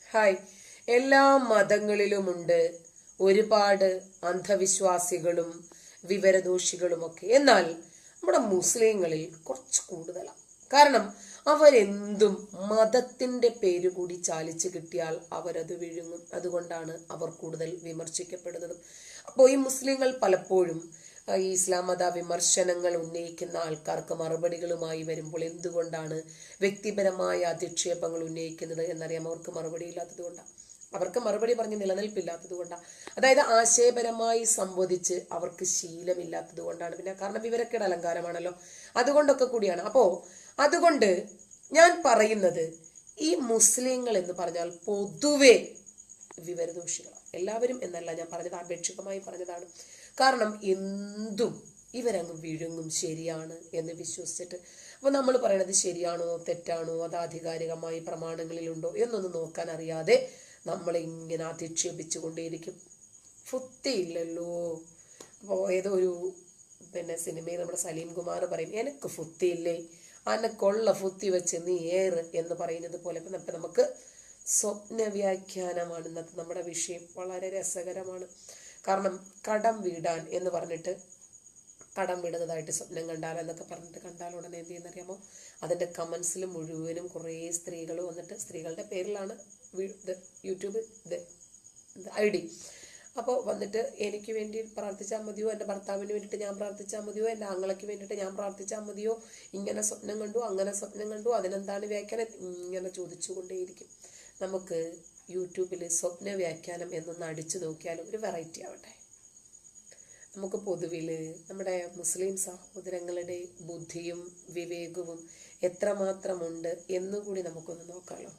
Hi എല്ലാ മതങ്ങളിലുമുണ്ട് ഒരുപാട് അന്ധവിശ്വാസികളും വിവരദോഷികളുമൊക്കെ എന്നാൽ നമ്മുടെ മുസ്ലിങ്ങളിൽ കുറച്ച് കൂടുതലാണ് കാരണം അവരെന്തും മതത്തിന്റെ പേര് കൂടി ചാലിച്ചു കിട്ടിയാൽ അവരത് വിഴുങ്ങും അതുകൊണ്ടാണ് അവർ കൂടുതൽ വിമർശിക്കപ്പെടുന്നതും അപ്പോൾ ഈ മുസ്ലിങ്ങൾ പലപ്പോഴും ആ, ഈ ഇസ്ലാം മത വിമർശനങ്ങൾ ഉന്നയിക്കുന്ന ആൾക്കാർക്ക് മറുപടികളുമായി വരുമ്പോൾ എന്തുകൊണ്ടാണ് വ്യക്തിപരമായ അധിക്ഷേപങ്ങൾ ഉന്നയിക്കുന്നത് എന്നറിയാം അവർക്ക് മറുപടി ഇല്ലാത്തത് കൊണ്ടാണ് അവർക്ക് മറുപടി പറഞ്ഞ് നിലനിൽപ്പില്ലാത്തത് കൊണ്ടാണ് അതായത് ആശയപരമായി സംവദിച്ച് അവർക്ക് ശീലമില്ലാത്തത് കൊണ്ടാണ് പിന്നെ കാരണം വിവരക്കേട് അലങ്കാരമാണല്ലോ അതുകൊണ്ടൊക്കെ കൂടിയാണ് അപ്പോ അതുകൊണ്ട് ഞാൻ പറയുന്നത് ഈ മുസ്ലിങ്ങൾ എന്ന് പറഞ്ഞാൽ പൊതുവെ വിവരദോഷികളാണ് എല്ലാവരും എന്നല്ല ഞാൻ പറഞ്ഞത് ആപേക്ഷികമായി പറഞ്ഞതാണ് കാരണം എന്തും ഇവരങ്ങ് വിഴുങ്ങും ശരിയാണ് എന്ന് വിശ്വസിച്ചിട്ട് അപ്പൊ നമ്മൾ പറയണത് ശരിയാണോ തെറ്റാണോ അത് ആധികാരികമായി പ്രമാണങ്ങളിലുണ്ടോ എന്നൊന്നും നോക്കാൻ അറിയാതെ നമ്മളെ ഇങ്ങനെ അധിക്ഷേപിച്ചുകൊണ്ടേയിരിക്കും ഫുത്തിയില്ലല്ലോ അപ്പോൾ ഏതോ ഒരു പിന്നെ സിനിമയിൽ നമ്മുടെ സലീം കുമാർ പറയും എനിക്ക് ഫുത്തിയില്ലേ അനക്കൊള്ള ഫുത്തി വെച്ച് നീ ഏറ് എന്ന് പറയുന്നത് പോലെ ഇപ്പം നമുക്ക് നമുക്ക് സ്വപ്ന വ്യാഖ്യാനമാണ് ഇന്നത്തെ നമ്മുടെ വിഷയം വളരെ രസകരമാണ് കാരണം കടം വീടാൻ എന്ന് പറഞ്ഞിട്ട് കടം വിടുന്നതായിട്ട് സ്വപ്നം കണ്ടാൽ എന്നൊക്കെ പറഞ്ഞിട്ട് കണ്ടാൽ ഉടനെ എന്ത് ചെയ്യുന്നറിയാമോ അതിൻ്റെ കമൻസിൽ മുഴുവനും കുറേ സ്ത്രീകൾ വന്നിട്ട് സ്ത്രീകളുടെ പേരിലാണ് വീ- ഇത് യൂട്യൂബ് ഇത് ഐ ഡി അപ്പോൾ വന്നിട്ട് എനിക്ക് വേണ്ടി പ്രാർത്ഥിച്ചാൽ മതിയോ എൻ്റെ ഭർത്താവിന് വേണ്ടിയിട്ട് ഞാൻ പ്രാർത്ഥിച്ചാൽ മതിയോ എൻ്റെ ആങ്ങളയ്ക്ക് വേണ്ടിയിട്ട് ഞാൻ പ്രാർത്ഥിച്ചാൽ മതിയോ ഇങ്ങനെ സ്വപ്നം കണ്ടു അങ്ങനെ സ്വപ്നം കണ്ടു അതിനെന്താണ് വ്യാഖ്യാനം ഇങ്ങനെ ചോദിച്ചുകൊണ്ടേയിരിക്കും നമുക്ക് യൂട്യൂബിൽ സ്വപ്ന വ്യാഖ്യാനം എന്നൊന്ന് അടിച്ചു നോക്കിയാൽ ഒരു വെറൈറ്റി ആവട്ടെ നമുക്ക് പൊതുവിൽ നമ്മുടെ മുസ്ലിം സഹോദരങ്ങളുടെ ബുദ്ധിയും വിവേകവും എത്രമാത്രമുണ്ട് എന്നുകൂടി നമുക്കൊന്ന് നോക്കാമല്ലോ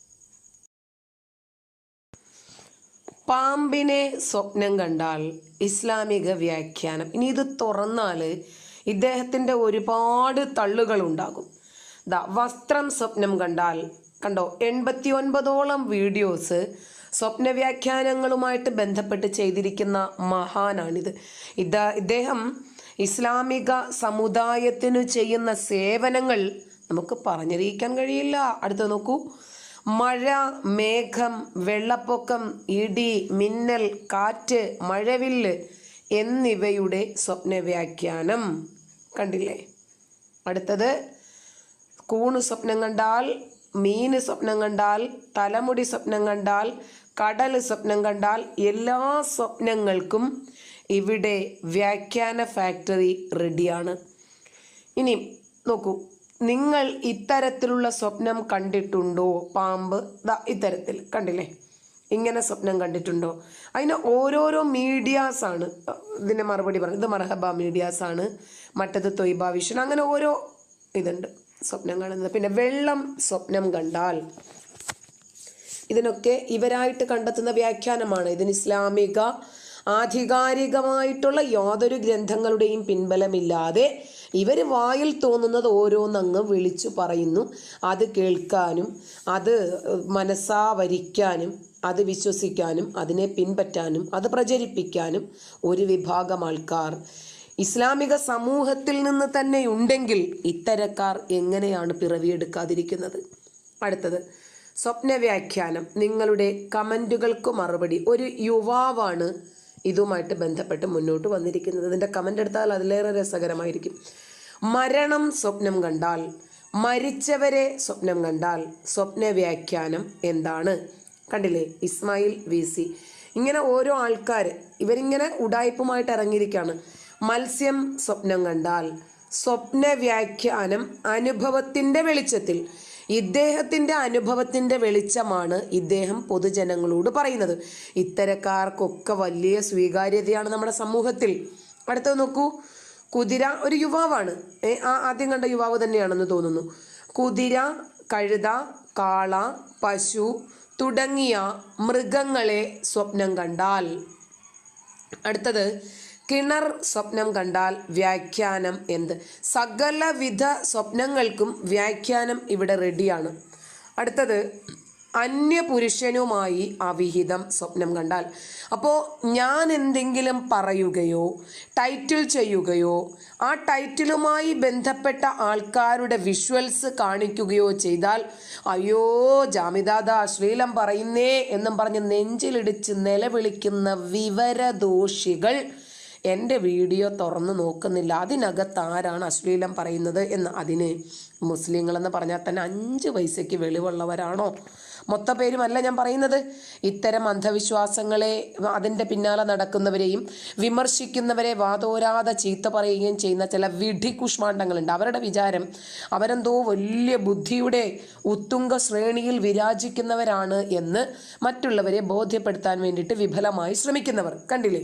പാമ്പിനെ സ്വപ്നം കണ്ടാൽ ഇസ്ലാമിക വ്യാഖ്യാനം ഇനി ഇത് തുറന്നാൽ ഇദ്ദേഹത്തിൻ്റെ ഒരുപാട് തള്ളുകൾ ഉണ്ടാകും ദാ വസ്ത്രം സ്വപ്നം കണ്ടാൽ കണ്ടോ എൺപത്തി ഒൻപതോളം വീഡിയോസ് സ്വപ്ന വ്യാഖ്യാനങ്ങളുമായിട്ട് ബന്ധപ്പെട്ട് ചെയ്തിരിക്കുന്ന മഹാനാണിത് ഇതാ ഇദ്ദേഹം ഇസ്ലാമിക സമുദായത്തിനു ചെയ്യുന്ന സേവനങ്ങൾ നമുക്ക് പറഞ്ഞറിയിക്കാൻ കഴിയില്ല അടുത്ത് നോക്കൂ മഴ മേഘം വെള്ളപ്പൊക്കം ഇടി മിന്നൽ കാറ്റ് മഴവില്ല് എന്നിവയുടെ സ്വപ്ന വ്യാഖ്യാനം കണ്ടില്ലേ അടുത്തത് കൂണ് സ്വപ്നം കണ്ടാൽ മീന് സ്വപ്നം കണ്ടാൽ തലമുടി സ്വപ്നം കണ്ടാൽ കടൽ സ്വപ്നം കണ്ടാൽ എല്ലാ സ്വപ്നങ്ങൾക്കും ഇവിടെ വ്യാഖ്യാന ഫാക്ടറി റെഡിയാണ് ഇനി നോക്കൂ നിങ്ങൾ ഇത്തരത്തിലുള്ള സ്വപ്നം കണ്ടിട്ടുണ്ടോ പാമ്പ് ദാ ഇത്തരത്തിൽ കണ്ടില്ലേ ഇങ്ങനെ സ്വപ്നം കണ്ടിട്ടുണ്ടോ അതിന് ഓരോരോ മീഡിയാസ് ആണ് ഇതിന് മറുപടി പറഞ്ഞത് ഇത് മർഹബ മീഡിയാസ് ആണ് മറ്റത് തൊയ്ബ വിഷൻ അങ്ങനെ ഓരോ ഇതുണ്ട് സ്വപ്നം കാണുന്നത് പിന്നെ വെള്ളം സ്വപ്നം കണ്ടാൽ ഇതിനൊക്കെ ഇവരായിട്ട് കണ്ടെത്തുന്ന വ്യാഖ്യാനമാണ് ഇതിന് ഇസ്ലാമിക ആധികാരികമായിട്ടുള്ള യാതൊരു ഗ്രന്ഥങ്ങളുടെയും പിൻബലമില്ലാതെ ഇവർ വായിൽ തോന്നുന്നത് ഓരോന്നങ്ങ് വിളിച്ചു പറയുന്നു അത് കേൾക്കാനും അത് മനസ്സാവരിക്കാനും അത് വിശ്വസിക്കാനും അതിനെ പിൻപറ്റാനും അത് പ്രചരിപ്പിക്കാനും ഒരു വിഭാഗം ആൾക്കാർ ഇസ്ലാമിക സമൂഹത്തിൽ നിന്ന് തന്നെ ഉണ്ടെങ്കിൽ ഇത്തരക്കാർ എങ്ങനെയാണ് പിറവിയെടുക്കാതിരിക്കുന്നത് അടുത്തത് സ്വപ്ന വ്യാഖ്യാനം നിങ്ങളുടെ കമൻറ്റുകൾക്ക് മറുപടി ഒരു യുവാവാണ് ഇതുമായിട്ട് ബന്ധപ്പെട്ട് മുന്നോട്ട് വന്നിരിക്കുന്നത് ഇതിൻ്റെ കമൻ്റ് എടുത്താൽ അതിലേറെ രസകരമായിരിക്കും മരണം സ്വപ്നം കണ്ടാൽ മരിച്ചവരെ സ്വപ്നം കണ്ടാൽ സ്വപ്ന വ്യാഖ്യാനം എന്താണ് കണ്ടില്ലേ ഇസ്മായിൽ വി സി ഇങ്ങനെ ഓരോ ആൾക്കാർ ഇവരിങ്ങനെ ഉടായ്പുമായിട്ട് ഇറങ്ങിയിരിക്കുകയാണ് മത്സ്യം സ്വപ്നം കണ്ടാൽ സ്വപ്ന വ്യാഖ്യാനം അനുഭവത്തിൻ്റെ വെളിച്ചത്തിൽ ഇദ്ദേഹത്തിൻ്റെ അനുഭവത്തിൻ്റെ വെളിച്ചമാണ് ഇദ്ദേഹം പൊതുജനങ്ങളോട് പറയുന്നത് ഇത്തരക്കാർക്കൊക്കെ വലിയ സ്വീകാര്യതയാണ് നമ്മുടെ സമൂഹത്തിൽ അടുത്തത് നോക്കൂ കുതിര ഒരു യുവാവാണ് ഏ, ആ ആദ്യം കണ്ട യുവാവ് തന്നെയാണെന്ന് തോന്നുന്നു കുതിര കഴുത കാള പശു തുടങ്ങിയ മൃഗങ്ങളെ സ്വപ്നം കണ്ടാൽ അടുത്തത് കിണർ സ്വപ്നം കണ്ടാൽ വ്യാഖ്യാനം എന്ത് സകലവിധ സ്വപ്നങ്ങൾക്കും വ്യാഖ്യാനം ഇവിടെ റെഡിയാണ് അടുത്തത് അന്യപുരുഷനുമായി അവിഹിതം സ്വപ്നം കണ്ടാൽ അപ്പോൾ ഞാൻ എന്തെങ്കിലും പറയുകയോ ടൈറ്റിൽ ചെയ്യുകയോ ആ ടൈറ്റിലുമായി ബന്ധപ്പെട്ട ആൾക്കാരുടെ വിഷ്വൽസ് കാണിക്കുകയോ ചെയ്താൽ അയ്യോ ജാമിദാദ അശ്ലീലം പറയുന്നേ എന്നും പറഞ്ഞ് നെഞ്ചിലിടിച്ച് നിലവിളിക്കുന്ന വിവരദോഷികൾ എൻ്റെ വീഡിയോ തുറന്നു നോക്കുന്നില്ല അതിനകത്ത് ആരാണ് അശ്ലീലം പറയുന്നത് എന്ന് അതിന് മുസ്ലിങ്ങളെന്ന് പറഞ്ഞാൽ തന്നെ അഞ്ച് പൈസയ്ക്ക് വെളിവുള്ളവരാണോ മൊത്ത പേരുമല്ല ഞാൻ പറയുന്നത് ഇത്തരം അന്ധവിശ്വാസങ്ങളെ അതിൻ്റെ പിന്നാലെ നടക്കുന്നവരെയും വിമർശിക്കുന്നവരെ വാതോരാതെ ചീത്ത പറയുകയും ചെയ്യുന്ന ചില വിധി കുഷ്മാണ്ഡങ്ങളുണ്ട് അവരുടെ വിചാരം അവരെന്തോ വലിയ ബുദ്ധിയുടെ ഉത്തുംഗ ശ്രേണിയിൽ വിരാജിക്കുന്നവരാണ് എന്ന് മറ്റുള്ളവരെ ബോധ്യപ്പെടുത്താൻ വേണ്ടിയിട്ട് വിഫലമായി ശ്രമിക്കുന്നവർ കണ്ടില്ലേ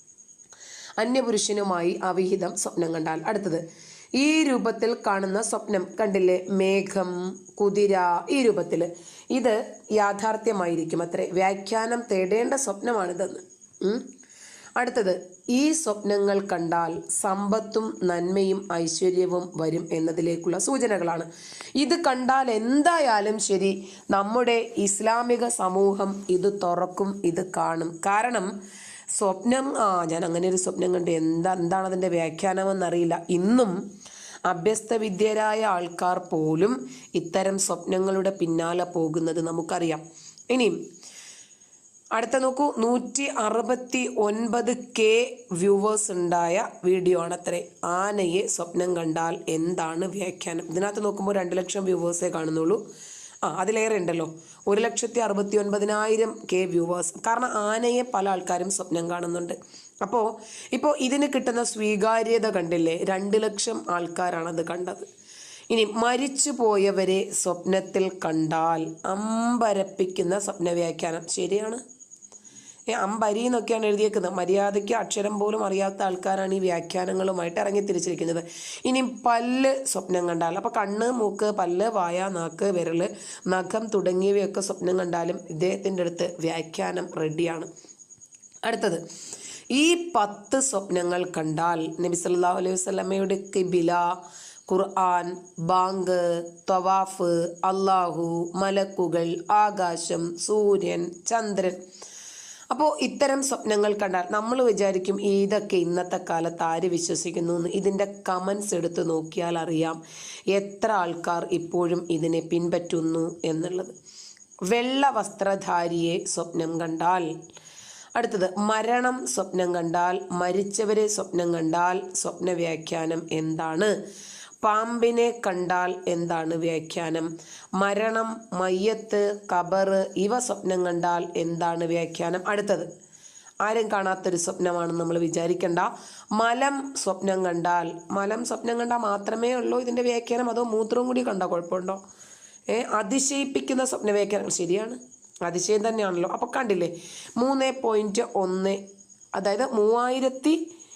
അന്യപുരുഷനുമായി അവിഹിതം സ്വപ്നം കണ്ടാൽ അടുത്തത് ഈ രൂപത്തിൽ കാണുന്ന സ്വപ്നം കണ്ടില്ലേ മേഘം കുതിര ഈ രൂപത്തിൽ ഇത് യാഥാർത്ഥ്യമായിരിക്കും അത്രേ വ്യാഖ്യാനം തേടേണ്ട സ്വപ്നമാണിതെന്ന് ഉം. അടുത്തത് ഈ സ്വപ്നങ്ങൾ കണ്ടാൽ സമ്പത്തും നന്മയും ഐശ്വര്യവും വരും എന്നതിലേക്കുള്ള സൂചനകളാണ് ഇത് കണ്ടാൽ എന്തായാലും ശരി നമ്മുടെ ഇസ്ലാമിക സമൂഹം ഇത് തുറക്കും ഇത് കാണും കാരണം സ്വപ്നം ആ ഞാൻ അങ്ങനെ ഒരു സ്വപ്നം കണ്ടു എന്താ എന്താണ് അതിൻ്റെ വ്യാഖ്യാനമെന്നറിയില്ല ഇന്നും അഭ്യസ്ത വിദ്യരായ ആൾക്കാർ പോലും ഇത്തരം സ്വപ്നങ്ങളുടെ പിന്നാലെ പോകുന്നത് നമുക്കറിയാം ഇനിയും അടുത്ത നോക്കൂ നൂറ്റി അറുപത്തി ഒൻപത് കെ വ്യൂവേഴ്സ് ഉണ്ടായ വീഡിയോ ആണ് അത്രേ ആനയെ സ്വപ്നം കണ്ടാൽ എന്താണ് വ്യാഖ്യാനം ഇതിനകത്ത് നോക്കുമ്പോൾ രണ്ട് ലക്ഷം വ്യൂവേഴ്സേ കാണുന്നുള്ളൂ ആ അതിലേറെ ഉണ്ടല്ലോ ഒരു ലക്ഷത്തി അറുപത്തി ഒൻപതിനായിരം കെ വ്യൂവേഴ്സ് കാരണം ആനയെ പല ആൾക്കാരും സ്വപ്നം കാണുന്നുണ്ട് അപ്പോൾ ഇപ്പോൾ ഇതിന് കിട്ടുന്ന സ്വീകാര്യത കണ്ടില്ലേ രണ്ട് ലക്ഷം ആൾക്കാരാണത് കണ്ടത് ഇനി മരിച്ചു പോയവരെ സ്വപ്നത്തിൽ കണ്ടാൽ അമ്പരപ്പിക്കുന്ന സ്വപ്ന വ്യാഖ്യാനം ശരിയാണ് ഏ അമ്പരി എന്നൊക്കെയാണ് എഴുതിയേക്കുന്നത് മര്യാദയ്ക്ക് അക്ഷരം പോലും അറിയാത്ത ആൾക്കാരാണ് ഈ വ്യാഖ്യാനങ്ങളുമായിട്ട് ഇറങ്ങി തിരിച്ചിരിക്കുന്നത് ഇനി പല്ല് സ്വപ്നം കണ്ടാൽ അപ്പോൾ കണ്ണ് മൂക്ക് പല്ല് വായ നാക്ക് വിരൽ നഖം തുടങ്ങിയവയൊക്കെ സ്വപ്നം കണ്ടാലും ഇദ്ദേഹത്തിൻ്റെ അടുത്ത് വ്യാഖ്യാനം റെഡിയാണ് അടുത്തത് ഈ പത്ത് സ്വപ്നങ്ങൾ കണ്ടാൽ നബി സല്ലല്ലാഹു അലൈഹി വസല്ലമയുടെ കിബില ഖുർആൻ ബാങ്ക് തവാഫ് അള്ളാഹു മലക്കുകൾ ആകാശം സൂര്യൻ ചന്ദ്രൻ അപ്പോൾ ഇത്തരം സ്വപ്നങ്ങൾ കണ്ടാൽ നമ്മൾ വിചാരിക്കും ഇതൊക്കെ ഇന്നത്തെ കാലത്ത് ആര് വിശ്വസിക്കുന്നു എന്ന് ഇതിൻ്റെ കമൻസ് എടുത്ത് നോക്കിയാൽ അറിയാം എത്ര ആൾക്കാർ ഇപ്പോഴും ഇതിനെ പിൻപറ്റുന്നു എന്നുള്ളത് വെള്ള വസ്ത്രധാരിയെ സ്വപ്നം കണ്ടാൽ അടുത്തത് മരണം സ്വപ്നം കണ്ടാൽ മരിച്ചവരെ സ്വപ്നം കണ്ടാൽ സ്വപ്ന വ്യാഖ്യാനം എന്താണ് പാമ്പിനെ കണ്ടാൽ എന്താണ് വ്യാഖ്യാനം മരണം മയ്യത്ത് കബറ് ഇവ സ്വപ്നം കണ്ടാൽ എന്താണ് വ്യാഖ്യാനം അടുത്തത് ആരും കാണാത്തൊരു സ്വപ്നമാണ് നമ്മൾ വിചാരിക്കേണ്ട മലം സ്വപ്നം കണ്ടാൽ മലം സ്വപ്നം കണ്ടാൽ മാത്രമേ ഉള്ളൂ ഇതിൻ്റെ വ്യാഖ്യാനം അതോ മൂത്രവും കൂടി കണ്ടാൽ കുഴപ്പമുണ്ടോ ഏ അതിശയിപ്പിക്കുന്ന സ്വപ്ന വ്യാഖ്യാനം ശരിയാണ് അതിശയം തന്നെയാണല്ലോ അപ്പോൾ കണ്ടില്ലേ മൂന്ന് പോയിൻറ്റ് ഒന്ന് അതായത് മൂവായിരത്തി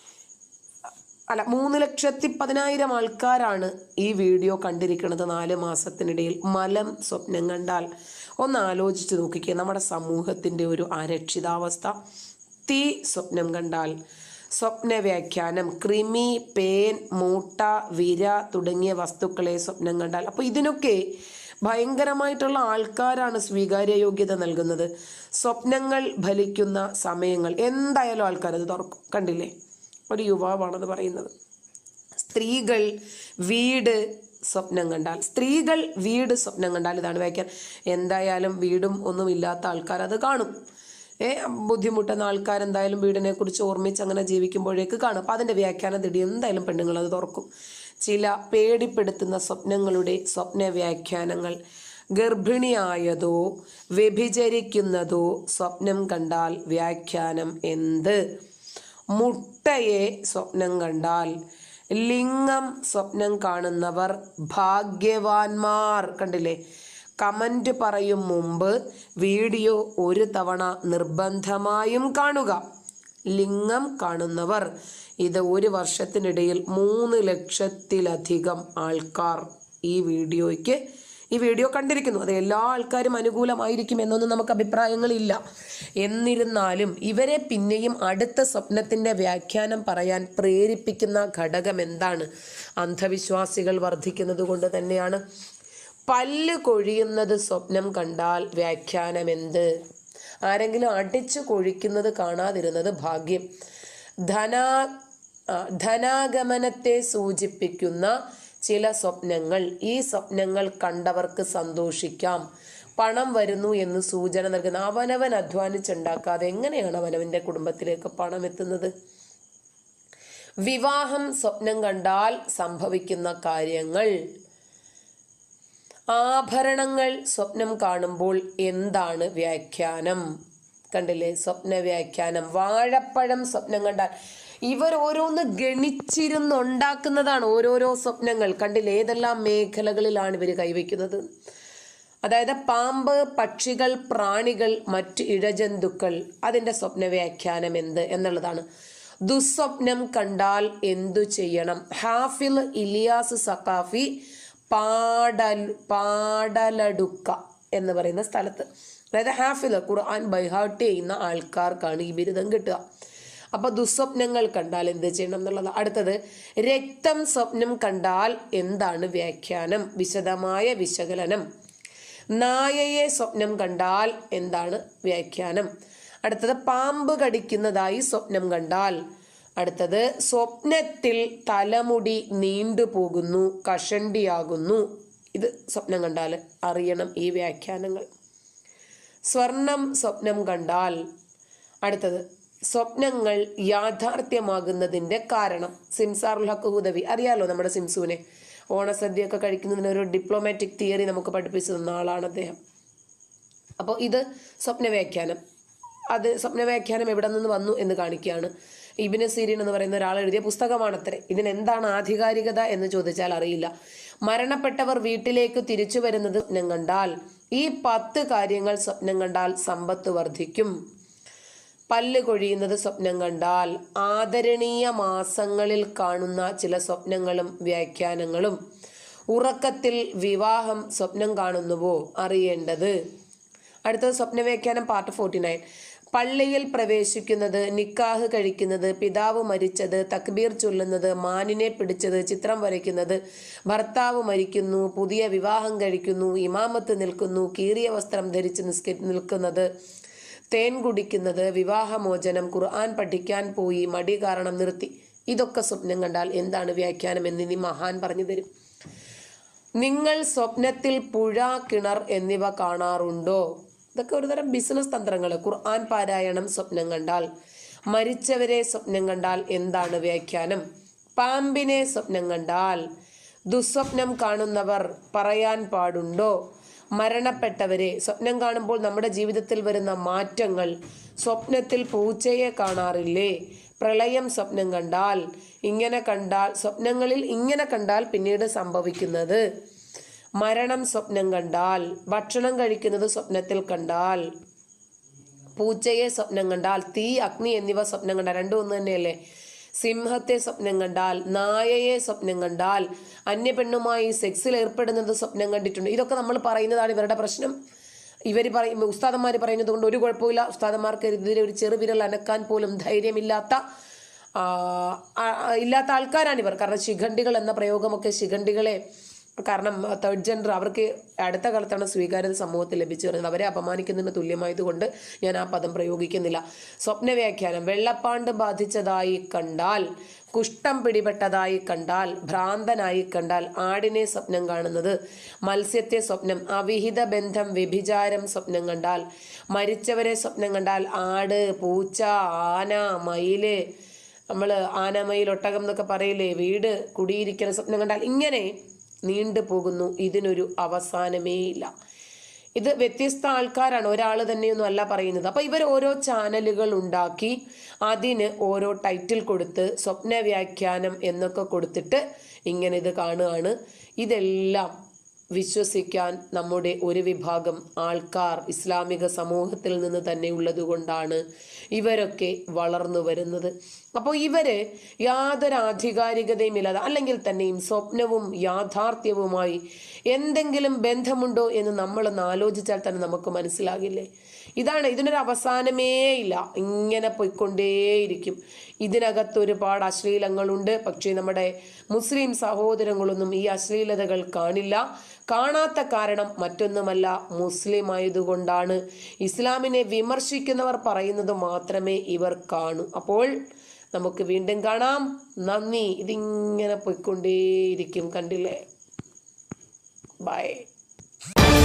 അല്ല മൂന്ന് ലക്ഷത്തി പതിനായിരം ആൾക്കാരാണ് ഈ വീഡിയോ കണ്ടിരിക്കുന്നത് നാല് മാസത്തിനിടയിൽ മലം സ്വപ്നം കണ്ടാൽ ഒന്ന് ആലോചിച്ച് നോക്കിക്കുക നമ്മുടെ സമൂഹത്തിൻ്റെ ഒരു അരക്ഷിതാവസ്ഥ തീ സ്വപ്നം കണ്ടാൽ സ്വപ്ന വ്യാഖ്യാനം കൃമി പേൻ മൂട്ട വിര തുടങ്ങിയ വസ്തുക്കളെ സ്വപ്നം കണ്ടാൽ അപ്പോൾ ഇതിനൊക്കെ ഭയങ്കരമായിട്ടുള്ള ആൾക്കാരാണ് സ്വീകാര്യ യോഗ്യത നൽകുന്നത് സ്വപ്നങ്ങൾ ഫലിക്കുന്ന സമയങ്ങൾ എന്തായാലും ആൾക്കാർ അത് തുറക്കും കണ്ടില്ലേ ഒരു യുവാവാണത് പറയുന്നത് സ്ത്രീകൾ വീട് സ്വപ്നം കണ്ടാൽ സ്ത്രീകൾ വീട് സ്വപ്നം കണ്ടാൽ ഇതാണ് വ്യാഖ്യാനം എന്തായാലും വീടും ഒന്നും ഇല്ലാത്ത ആൾക്കാർ അത് കാണും ഏ ബുദ്ധിമുട്ടുന്ന ആൾക്കാർ എന്തായാലും വീടിനെ കുറിച്ച് ഓർമ്മിച്ച് അങ്ങനെ ജീവിക്കുമ്പോഴേക്ക് കാണും അപ്പം അതിൻ്റെ വ്യാഖ്യാനം തിടി എന്തായാലും പെണ്ണുങ്ങൾ അത് തുറക്കും ചില പേടിപ്പെടുത്തുന്ന സ്വപ്നങ്ങളുടെ സ്വപ്ന വ്യാഖ്യാനങ്ങൾ ഗർഭിണിയായതോ വ്യഭിചരിക്കുന്നതോ സ്വപ്നം കണ്ടാൽ വ്യാഖ്യാനം എന്ത് മുട്ടയെ സ്വപ്നം കണ്ടാൽ ലിംഗം സ്വപ്നം കാണുന്നവർ ഭാഗ്യവാന്മാർ കണ്ടില്ലേ കമന്റ് പറയും മുമ്പ് വീഡിയോ ഒരു തവണ നിർബന്ധമായും കാണുക ലിംഗം കാണുന്നവർ ഇത് ഒരു വർഷത്തിനിടയിൽ മൂന്ന് ലക്ഷത്തിലധികം ആൾക്കാർ ഈ വീഡിയോയ്ക്ക് ഈ വീഡിയോ കണ്ടിരിക്കുന്നു അത് എല്ലാ ആൾക്കാരും അനുകൂലമായിരിക്കും എന്നൊന്നും നമുക്ക് അഭിപ്രായങ്ങളില്ല എന്നിരുന്നാലും ഇവരെ പിന്നെയും അടുത്ത സ്വപ്നത്തിൻ്റെ വ്യാഖ്യാനം പറയാൻ പ്രേരിപ്പിക്കുന്ന ഘടകം എന്താണ് അന്ധവിശ്വാസികൾ വർദ്ധിക്കുന്നത് കൊണ്ട് തന്നെയാണ് പല്ല് കൊഴിയുന്നത് സ്വപ്നം കണ്ടാൽ വ്യാഖ്യാനം എന്ത് ആരെങ്കിലും അടിച്ചു കൊഴിക്കുന്നത് കാണാതിരുന്നത് ഭാഗ്യം ധനാ ആ, ധനാഗമനത്തെ സൂചിപ്പിക്കുന്ന ചില സ്വപ്നങ്ങൾ ഈ സ്വപ്നങ്ങൾ കണ്ടവർക്ക് സന്തോഷിക്കാം പണം വരുന്നു എന്ന് സൂചന നൽകുന്ന അവനവൻ അധ്വാനിച്ചുണ്ടാക്കാതെ എങ്ങനെയാണ് അവനവന്റെ കുടുംബത്തിലേക്ക് പണം എത്തുന്നത് വിവാഹം സ്വപ്നം കണ്ടാൽ സംഭവിക്കുന്ന കാര്യങ്ങൾ ആഭരണങ്ങൾ സ്വപ്നം കാണുമ്പോൾ എന്താണ് വ്യാഖ്യാനം കണ്ടില്ലേ സ്വപ്ന വ്യാഖ്യാനം വാഴപ്പഴം സ്വപ്നം കണ്ടാൽ ഇവർ ഓരോന്ന് ഗണിച്ചിരുന്നുണ്ടാക്കുന്നതാണ് ഓരോരോ സ്വപ്നങ്ങൾ കണ്ടില്ലേ ഏതെല്ലാം മേഖലകളിലാണ് ഇവർ കൈവയ്ക്കുന്നത് അതായത് പാമ്പ് പക്ഷികൾ പ്രാണികൾ മറ്റ് ഇഴജന്തുക്കൾ അതിന്റെ സ്വപ്ന വ്യാഖ്യാനം എന്ത് എന്നുള്ളതാണ് ദുസ്വപ്നം കണ്ടാൽ എന്തു ചെയ്യണം ഹാഫിൽ ഇലിയാസ് സഖാഫി പാടൽ പാടലടുക്ക എന്ന് പറയുന്ന സ്ഥലത്ത് അതായത് ഹാഫിൽ ഖുർആൻ ബൈഹാർട്ട് ചെയ്യുന്ന ആൾക്കാർക്കാണ് ഈ ബിരുദം കിട്ടുക അപ്പൊ ദുസ്വപ്നങ്ങൾ കണ്ടാൽ എന്ത് ചെയ്യണം എന്നുള്ളത് അടുത്തത് രക്തം സ്വപ്നം കണ്ടാൽ എന്താണ് വ്യാഖ്യാനം വിശദമായ വിശകലനം നായയെ സ്വപ്നം കണ്ടാൽ എന്താണ് വ്യാഖ്യാനം അടുത്തത് പാമ്പ് കടിക്കുന്നതായി സ്വപ്നം കണ്ടാൽ അടുത്തത് സ്വപ്നത്തിൽ തലമുടി നീണ്ടുപോകുന്നു കഷണ്ടിയാകുന്നു ഇത് സ്വപ്നം കണ്ടാൽ അറിയണം ഈ വ്യാഖ്യാനങ്ങൾ സ്വർണം സ്വപ്നം കണ്ടാൽ അടുത്തത് സ്വപ്നങ്ങൾ യാഥാർത്ഥ്യമാകുന്നതിന്റെ കാരണം സിംസാറുൽ ഹക്ക് ഹുദവി അറിയാലോ നമ്മുടെ സിംസുവിനെ ഓണസദ്യയൊക്കെ കഴിക്കുന്നതിന് ഒരു ഡിപ്ലോമാറ്റിക് തിയറി നമുക്ക് പഠിപ്പിച്ചു തന്ന ആളാണ് അദ്ദേഹം അപ്പോൾ ഇത് സ്വപ്ന വ്യാഖ്യാനം അത് സ്വപ്ന വ്യാഖ്യാനം എവിടെ നിന്ന് വന്നു എന്ന് കാണിക്കുകയാണ് ഇബിന് സീരിൻ എന്ന് പറയുന്ന ഒരാൾ എഴുതിയ പുസ്തകമാണത്രേ ഇതിന് എന്താണ് ആധികാരികത എന്ന് ചോദിച്ചാൽ അറിയില്ല മരണപ്പെട്ടവർ വീട്ടിലേക്ക് തിരിച്ചു വരുന്നത് സ്വപ്നം കണ്ടാൽ ഈ പത്ത് കാര്യങ്ങൾ സ്വപ്നം കണ്ടാൽ സമ്പത്ത് വർദ്ധിക്കും പല്ല് കൊഴിയുന്നത് സ്വപ്നം കണ്ടാൽ ആദരണീയ മാസങ്ങളിൽ കാണുന്ന ചില സ്വപ്നങ്ങളും വ്യാഖ്യാനങ്ങളും ഉറക്കത്തിൽ വിവാഹം സ്വപ്നം കാണുന്നുവോ അറിയേണ്ടത് അടുത്തത് സ്വപ്ന വ്യാഖ്യാനം പാർട്ട് ഫോർട്ടി നയൻ പള്ളിയിൽ പ്രവേശിക്കുന്നത് നിക്കാഹ് കഴിക്കുന്നത് പിതാവ് മരിച്ചത് തക്ബീർ ചൊല്ലുന്നത് മാനിനെ പിടിച്ചത് ചിത്രം വരയ്ക്കുന്നത് ഭർത്താവ് മരിക്കുന്നു പുതിയ വിവാഹം കഴിക്കുന്നു ഇമാമത്ത് നിൽക്കുന്നു കീറിയ വസ്ത്രം ധരിച്ച് നിസ്ക നിൽക്കുന്നത് തേൻ കുടിക്കുന്നത് വിവാഹമോചനം ഖുർആൻ പഠിക്കാൻ പോയി മടി കാരണം നിർത്തി ഇതൊക്കെ സ്വപ്നം കണ്ടാൽ എന്താണ് വ്യാഖ്യാനം എന്ന് ഇനി മഹാൻ പറഞ്ഞു തരും നിങ്ങൾ സ്വപ്നത്തിൽ പുഴ കിണർ എന്നിവ കാണാറുണ്ടോ ഇതൊക്കെ ഒരുതരം ബിസിനസ് തന്ത്രങ്ങൾ ഖുർആൻ പാരായണം സ്വപ്നം കണ്ടാൽ മരിച്ചവരെ സ്വപ്നം കണ്ടാൽ എന്താണ് വ്യാഖ്യാനം പാമ്പിനെ സ്വപ്നം കണ്ടാൽ ദുസ്വപ്നം കാണുന്നവർ പറയാൻ പാടുണ്ടോ മരണപ്പെട്ടവരെ സ്വപ്നം കാണുമ്പോൾ നമ്മുടെ ജീവിതത്തിൽ വരുന്ന മാറ്റങ്ങൾ സ്വപ്നത്തിൽ പൂച്ചയെ കാണാറില്ലേ പ്രളയം സ്വപ്നം കണ്ടാൽ ഇങ്ങനെ കണ്ടാൽ സ്വപ്നങ്ങളിൽ ഇങ്ങനെ കണ്ടാൽ പിന്നീട് സംഭവിക്കുന്നത് മരണം സ്വപ്നം കണ്ടാൽ ഭക്ഷണം കഴിക്കുന്നത് സ്വപ്നത്തിൽ കണ്ടാൽ പൂച്ചയെ സ്വപ്നം കണ്ടാൽ തീ അഗ്നി എന്നിവ സ്വപ്നം കണ്ടാൽ രണ്ടും ഒന്ന് തന്നെയല്ലേ സിംഹത്തെ സ്വപ്നം കണ്ടാൽ നായയെ സ്വപ്നം കണ്ടാൽ അന്യപെണ്ണുമായി സെക്സിൽ ഏർപ്പെടുന്നത് സ്വപ്നം കണ്ടിട്ടുണ്ട് ഇതൊക്കെ നമ്മൾ പറയുന്നതാണ് ഇവരുടെ പ്രശ്നം ഇവർ പറയും ഉസ്താദന്മാർ പറയുന്നത് കൊണ്ട് ഒരു കുഴപ്പമില്ല ഉസ്താദന്മാർക്ക് ഇതിൽ ഒരു ചെറുവിരൽ അനക്കാൻ പോലും ധൈര്യമില്ലാത്ത ആ, ആ, ഇല്ലാത്ത ആൾക്കാരാണ് ഇവർ കാരണം ശിഖണ്ഡികൾ എന്ന പ്രയോഗമൊക്കെ ശിഖണ്ഡികളെ കാരണം തേർഡ് ജെൻഡർ അവർക്ക് അടുത്ത കാലത്താണ് സ്വീകാര്യത സമൂഹത്തിൽ ലഭിച്ചു വരുന്നത് അവരെ അപമാനിക്കുന്നതിന് തുല്യമായതുകൊണ്ട് ഞാൻ ആ പദം പ്രയോഗിക്കുന്നില്ല സ്വപ്ന വ്യാഖ്യാനം വെള്ളപ്പാണ്ട് ബാധിച്ചതായി കണ്ടാൽ കുഷ്ഠം പിടിപെട്ടതായി കണ്ടാൽ ഭ്രാന്തനായി കണ്ടാൽ ആടിനെ സ്വപ്നം കാണുന്നത് മത്സ്യത്തെ സ്വപ്നം അവിഹിത ബന്ധം വ്യഭിചാരം സ്വപ്നം കണ്ടാൽ മരിച്ചവരെ സ്വപ്നം കണ്ടാൽ ആട് പൂച്ച ആന മയില് നമ്മൾ ആനമയിൽ ഒട്ടകം എന്നൊക്കെ പറയില്ലേ വീട് കുടിയിരിക്കുന്ന സ്വപ്നം കണ്ടാൽ ഇങ്ങനെ നീണ്ടു പോകുന്നു ഇതിനൊരു അവസാനമേ ഇല്ല ഇത് വ്യത്യസ്ത ആൾക്കാരാണ് ഒരാൾ തന്നെയൊന്നും അല്ല പറയുന്നത് അപ്പൊ ഇവർ ഓരോ ചാനലുകൾ ഉണ്ടാക്കി അതിന് ഓരോ ടൈറ്റിൽ കൊടുത്ത് സ്വപ്ന വ്യാഖ്യാനം എന്നൊക്കെ കൊടുത്തിട്ട് ഇങ്ങനെ ഇത് കാണുകയാണ് ഇതെല്ലാം വിശ്വസിക്കാൻ നമ്മുടെ ഒരു വിഭാഗം ആൾക്കാർ ഇസ്ലാമിക സമൂഹത്തിൽ നിന്ന് തന്നെ ഉള്ളതുകൊണ്ടാണ് ഇവരൊക്കെ വളർന്നു വരുന്നത് അപ്പോൾ ഇവര് യാതൊരു ആധികാരികതയും ഇല്ലാതെ അല്ലെങ്കിൽ തന്നെയും സ്വപ്നവും യാഥാർത്ഥ്യവുമായി എന്തെങ്കിലും ബന്ധമുണ്ടോ എന്ന് നമ്മളൊന്ന് ആലോചിച്ചാൽ തന്നെ നമുക്ക് മനസ്സിലാകില്ലേ ഇതാണ് ഇതിനൊരു അവസാനമേ ഇല്ല ഇങ്ങനെ പോയിക്കൊണ്ടേയിരിക്കും ഇതിനകത്ത് ഒരുപാട് അശ്ലീലങ്ങളുണ്ട് പക്ഷേ നമ്മുടെ മുസ്ലിം സഹോദരങ്ങളൊന്നും ഈ അശ്ലീലതകൾ കാണില്ല കാണാത്ത കാരണം മറ്റൊന്നുമല്ല മുസ്ലിം ആയതുകൊണ്ടാണ് ഇസ്ലാമിനെ വിമർശിക്കുന്നവർ പറയുന്നത് മാത്രമേ ഇവർ കാണൂ അപ്പോൾ നമുക്ക് വീണ്ടും കാണാം നന്ദി ഇതിങ്ങനെ പോയിക്കൊണ്ടേയിരിക്കും കണ്ടില്ലേ ബൈ